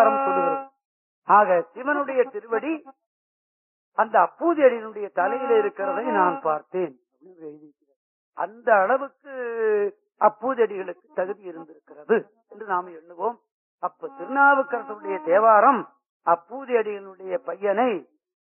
தேவாரம் சொல்லுகிறது ஆக சிவனுடைய திருவடி அந்த அப்பூதியடியினுடைய தலையில இருக்கிறதை நான் பார்த்தேன் அப்படின்னு எழுதியிருக்கிறார். அந்த அளவுக்கு அப்பூதடிகளுக்கு தகுதி இருந்திருக்கிறது என்று நாம் எண்ணுவோம் அப்ப திருநாவுக்கரசருடைய தேவாரம் அப்பூதியடிகளுடைய பையனை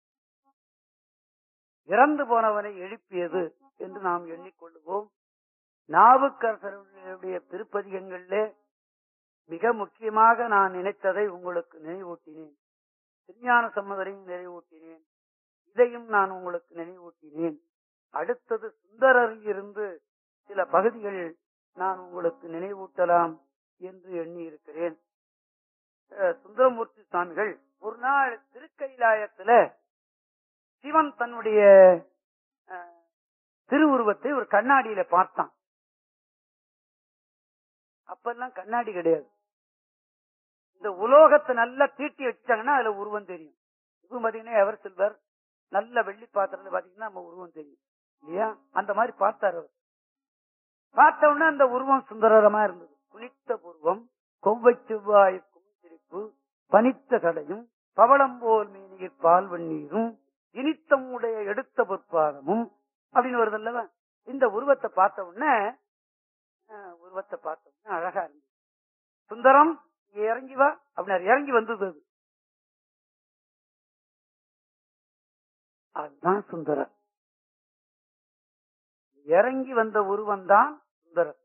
இறந்து போனவனை எழுப்பியது என்று நாம் எண்ணிக்கொள்ளுவோம் நாவுக்கரசருடைய திருப்பதிகங்களிலே மிக முக்கியமாக நான் நினைத்ததை உங்களுக்கு நினைவூட்டினேன் திருஞான சம்மதரையும் நினைவூட்டினேன் இதையும் நான் உங்களுக்கு நினைவூட்டினேன் அடுத்தது சுந்தரரில் இருந்து சில பகுதிகள் நான் உங்களுக்கு நினைவூட்டலாம் என்று எண்ணி இருக்கிறேன் அஹ் சுந்தரமூர்த்தி சுவாமிகள் ஒரு நாள் திருக்கைலாயத்துல சிவன் தன்னுடைய அஹ், திருவுருவத்தை ஒரு கண்ணாடியில பார்த்தான் அப்பெல்லாம் கண்ணாடி கிடையாது இந்த உலோகத்தை நல்லா தீட்டி வச்சாங்கன்னா அதுல உருவம் தெரியும் இப்ப பாத்தீங்கன்னா எவர் சில்வர் நல்ல வெள்ளி பாத்திரத்துல பாத்தீங்கன்னா நம்ம உருவம் தெரியும் இல்லையா அந்த மாதிரி பார்த்தாரு அவர் பார்த்த உடனே அந்த உருவம் சுந்தரமா இருந்தது குனித்த பூர்வம் கொவ்வை செவ்வாய்க்கும் சிரிப்பு பனித்த கடையும் பவளம் போல் மீனியில் பால் வெந்நீரும் இனித்தம் உடைய எடுத்த பொற்பாதமும் அப்படின்னு வருது அல்லவா இந்த உருவத்தை பார்த்த உடனே அஹ், உருவத்தை பார்த்த உடனே அழகா இருந்தது சுந்தரம் இங்க இறங்கி வா அப்படின்னாரு இறங்கி வந்தது அது அதுதான் சுந்தரர் இறங்கி வந்த உருவம் தான் சுந்தரர்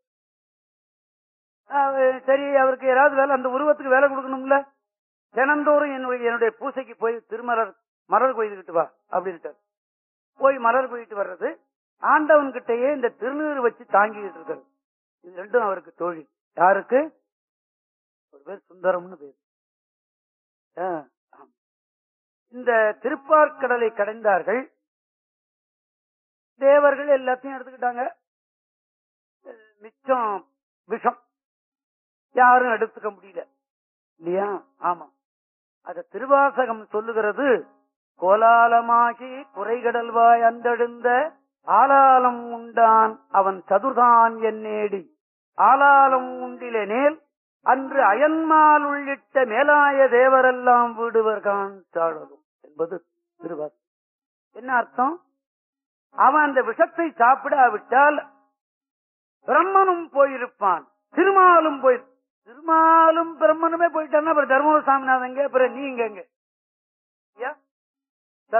அஹ் சரி அவருக்கு யாராவது வேலை அந்த உருவத்துக்கு வேலை கொடுக்கணும்ல தினந்தோறும் என்னுடைய என்னுடைய பூசைக்கு போய் திருமலர் மலர் கொய்துகிட்டு வா அப்படின்ட்டார் போய் மலர் கொய்து வர்றது ஆண்டவன் கிட்டயே இந்த திருநீறு வச்சு தாங்கிட்டு இருக்கிறது இது ரெண்டும் அவருக்கு தோழி யாருக்கு ஒரு பேர் சுந்தரம்னு பேர் ஆ, ஆம். இந்த திருப்பார்க்கடலை கடைந்தார்கள் தேவர்கள் எல்லாத்தையும் எடுத்துக்கிட்டாங்க அஹ் மிச்சம் விஷம் யாரும் எடுத்துக்க முடியல இல்லையா ஆமா அத திருவாசகம் சொல்லுகிறது கோலாலமாகி குறைகடல்வாய் அந்தெழுந்த ஆலாலம் உண்டான் அவன் சதுர்தான் என்னேடி ஆலாலம் உண்டிலெனேல் அன்று அயன்மால் உள்ளிட்ட மேலாய தேவரெல்லாம் வீடுவர்கான் சாழலும் என்பது திருவாசகம் என்ன அர்த்தம் அவன் அந்த விஷத்தை சாப்பிடாவிட்டால் பிரம்மனும் போயிருப்பான் திருமாலும் போய் திருமாலும் பிரம்மனுமே போயிட்டான்னா அப்புறம் தர்மபுர சாமிநாதங்க அப்புறம் நீங்க எங்க